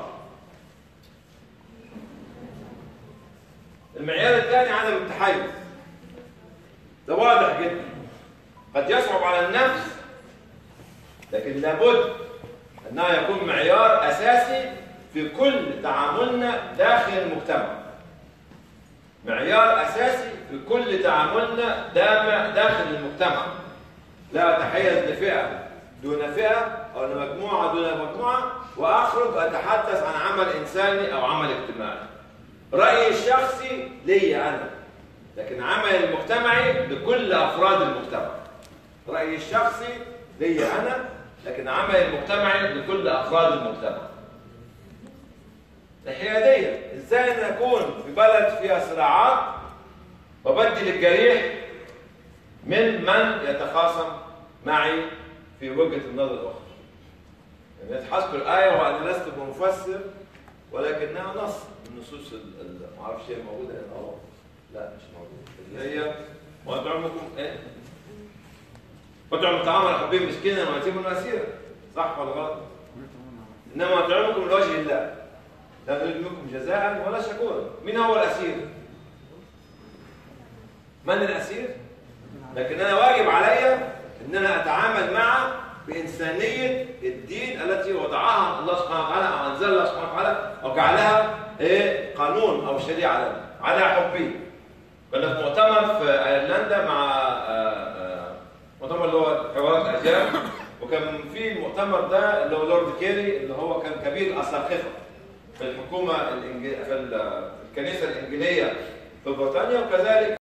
المعيار الثاني عدم التحيز ده واضح جدا قد يصعب على النفس لكن لابد انها يكون معيار اساسي في كل تعاملنا داخل المجتمع معيار اساسي في كل تعاملنا دام- داخل المجتمع لا اتحيز لفئه دون فئه او لمجموعه دون مجموعه واخرج اتحدث عن عمل انساني او عمل اجتماعي رايي الشخصي لي انا لكن عمل المجتمعي لكل افراد المجتمع رايي الشخصي لي انا لكن عمل المجتمعي لكل افراد المجتمع الحياديه ازاي انا اكون في بلد فيها صراعات وبدل الجريح من من يتخاصم معي في وجهه النظر الاخرى يعني تحسب الايه وانا لست بمفسر ولكنها نص من نصوص ال- ال- ما اعرفش هي موجوده هنا أهو. لا مش موجوده اللي هي وأطعمكم ايه وأطعم الطعام على حبه مسكينا ويتيما واسيرا صح ولا غلط؟ انما اطعمكم لوجه الله لا نريد منكم جزاء ولا شكورا من هو الاسير؟ من الاسير؟ لكن انا واجب علي ان انا اتعامل معه بانسانيه الدين التي وضعها الله سبحانه وتعالى او انزل الله سبحانه وتعالى او جعلها ايه قانون او شريعه لنا على حبه كنا في مؤتمر في ايرلندا مع آه، آه، مؤتمر اللي هو حوارات الاجيال وكان في المؤتمر ده اللي هو لورد كيري اللي هو كان كبير الاساقفه في الحكومه الإنجل... في ال- في الكنيسه الانجيليه في بريطانيا وكذلك